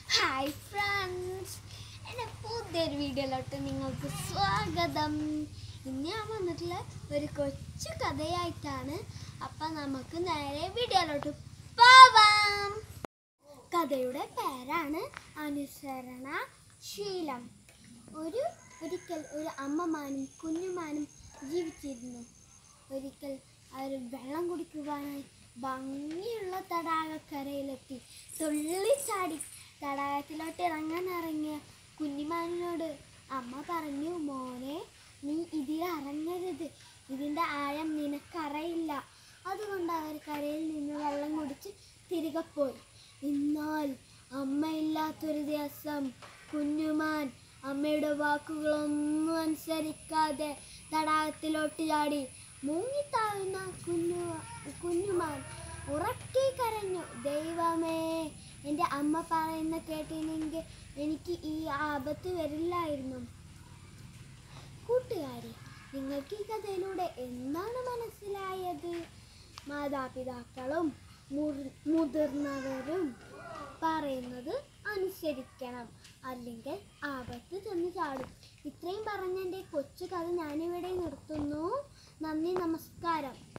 hi friends എൻ്റെ പുതിയൊരു വീഡിയോയിലോട്ട് നിങ്ങൾക്ക് സ്വാഗതം ഇന്ന് ഞാൻ വന്നിട്ടുള്ള ഒരു കൊച്ചു കഥയായിട്ടാണ് അപ്പം നമുക്ക് നേരെ വീഡിയോയിലോട്ട് പോവാം കഥയുടെ പേരാണ് അനുസരണ ശീലം ഒരു ഒരിക്കൽ ഒരു അമ്മമാനും കുഞ്ഞുമാനും ജീവിച്ചിരുന്നു ഒരിക്കൽ അവർ വെള്ളം കുടിക്കുവാനായി ഭംഗിയുള്ള തടാകക്കരയിലെത്തി തുള്ളിച്ചാടി തടാകത്തിലോട്ട് ഇറങ്ങാൻ ഇറങ്ങിയ കുഞ്ഞിമാനിനോട് അമ്മ പറഞ്ഞു മോനെ നീ ഇതിൽ ഇറങ്ങരുത് ഇതിൻ്റെ ആഴം നിനക്കറിയില്ല അതുകൊണ്ട് അവർ കരയിൽ നിന്ന് വെള്ളം കുടിച്ച് തിരികെ പോയി എന്നാൽ അമ്മയില്ലാത്തൊരു ദിവസം കുഞ്ഞുമാൻ അമ്മയുടെ വാക്കുകളൊന്നും അനുസരിക്കാതെ തടാകത്തിലോട്ട് ചാടി മുങ്ങിത്താഴുന്ന കുഞ്ഞു കുഞ്ഞുമാൻ ഉറക്കി കരഞ്ഞു ദൈവമേ എൻ്റെ അമ്മ പറയുന്ന കേട്ടിനെങ്കിൽ എനിക്ക് ഈ ആപത്ത് വരില്ലായിരുന്നു കൂട്ടുകാരെ നിങ്ങൾക്ക് ഈ കഥയിലൂടെ എന്താണ് മനസ്സിലായത് മാതാപിതാക്കളും മുർ- മുതിർന്നവരും പറയുന്നത് അനുസരിക്കണം അല്ലെങ്കിൽ ആപത്ത് ചെന്ന് ചാടും ഇത്രയും പറഞ്ഞ എൻ്റെ കൊച്ചു കഥ ഞാനിവിടെ നിർത്തുന്നു നന്ദി നമസ്കാരം